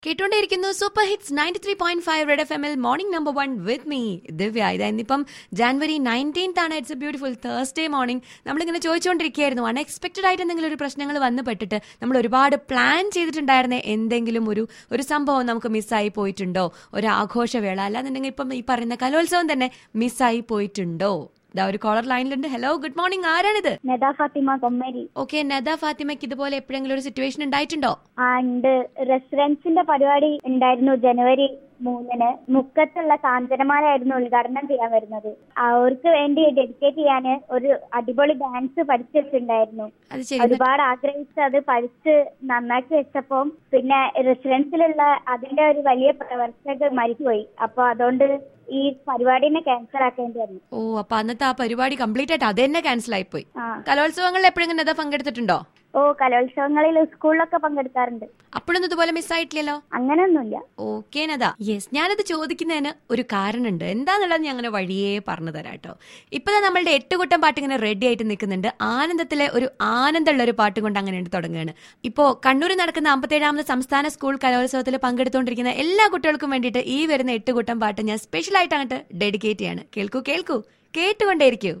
കേട്ടോണ്ടേയിരിക്കുന്നു super hits ninety three point five red F എമ്മിൽ morning number one with me Divya ഇത് ഇന്നിപ്പം January nineteenth ആണ് it's a beautiful Thursday morning നമ്മളിങ്ങനെ ചോദിച്ചുകൊണ്ടിരിക്കുകയായിരുന്നു unexpected ആയിട്ട് എന്തെങ്കിലും ഒരു പ്രശ്നങ്ങൾ വന്ന് പെട്ടിട്ട് നമ്മൾ ഒരുപാട് പ്ലാൻ ചെയ്തിട്ടുണ്ടായിരുന്ന എന്തെങ്കിലും ഒരു ഒരു സംഭവം നമുക്ക് മിസ്സായി പോയിട്ടുണ്ടോ ഒരു ആഘോഷവേള അല്ലാന്നുണ്ടെങ്കിൽ ഇപ്പം ഈ പറയുന്ന കലോത്സവം തന്നെ മിസ്സായി പോയിട്ടുണ്ടോ ഇതാ ഒരു കോളർ ലൈനിലുണ്ട് ഹലോ ഗുഡ് മോർണിംഗ് ആരാണിത് നദ ഫാത്തിമ കൊമ്മരി ഓക്കെ നദ ഫാത്തിമയ്ക്ക് ഇതുപോലെ എപ്പോഴെങ്കിലും ഒരു സിറ്റുവേഷൻ ഉണ്ടായിട്ടുണ്ടോ ആ ഉണ്ട് റെസിഡൻസിന്റെ പരിപാടി ഉണ്ടായിരുന്നു ജനുവരി മൂന്നിന് മുക്കത്തുള്ള കാഞ്ചനമാലായിരുന്നു ഉദ്ഘാടനം ചെയ്യാൻ വരുന്നത് അവർക്ക് വേണ്ടി ഡെഡിക്കേറ്റ് ചെയ്യാൻ ഒരു അടിപൊളി ഡാൻസ് പഠിച്ചു വെച്ചിട്ടുണ്ടായിരുന്നു അത് ശരി ഒരുപാട് ആഗ്രഹിച്ച് അത് പഠിച്ച് നന്നാക്കി വെച്ചപ്പം പിന്നെ റെസിഡൻസിലുള്ള അതിന്റെ ഒരു വലിയ പ്രവർത്തകർ മരിച്ചുപോയി അപ്പൊ അതുകൊണ്ട് ഈ പരിപാടിനെ ക്യാൻസൽ ആക്കേണ്ടി വന്നു ഓ അപ്പൊ അന്നത്തെ ആ പരിപാടി കംപ്ലീറ്റ് ആയിട്ട് അത് തന്നെ ക്യാൻസൽ ആയി പോയി ആ കലോത്സവങ്ങളിൽ എപ്പോഴെങ്കിലും നദ പങ്കെടുത്തിട്ടുണ്ടോ ഓ കലോത്സവങ്ങളിൽ സ്കൂളിലൊക്കെ പങ്കെടുക്കാറുണ്ട് അപ്പോഴൊന്നും ഇതുപോലെ മിസ്സായിട്ടില്ലല്ലോ അങ്ങനെയൊന്നുമില്ല ഓക്കെ നദ യെസ് ഞാനത് ചോദിക്കുന്നതിന് ഒരു കാരണമുണ്ട് എന്താന്നുള്ളത് ഞാൻ അങ്ങനെ വഴിയേ പറഞ്ഞു തരാം കേട്ടോ ഇപ്പൊ നമ്മളുടെ എട്ട് കൂട്ടം പാട്ട് ഇങ്ങനെ റെഡി ആയിട്ട് നിൽക്കുന്നുണ്ട് ആനന്ദത്തിലെ ഒരു ആനന്ദമുള്ള ഒരു പാട്ട് കൊണ്ട് അങ്ങനെ തുടങ്ങുകയാണ് ഇപ്പോ കണ്ണൂരിൽ നടക്കുന്ന അമ്പത്തേഴാമത് സംസ്ഥാന സ്കൂൾ കലോത്സവത്തിൽ പങ്കെടുത്തുകൊണ്ടിരിക്കുന്ന എല്ലാ കുട്ടികൾക്കും വേണ്ടിയിട്ട് ഈ വരുന്ന എട്ട് കൂട്ടം പാട്ട് ഞാൻ സ്പെഷ്യൽ ആയിട്ട് അങ്ങോട്ട് ഡെഡിക്കേറ്റ് ചെയ്യാണ് കേൾക്കൂ കേൾക്കൂ കേട്ടുകൊണ്ടേയിരിക്കൂ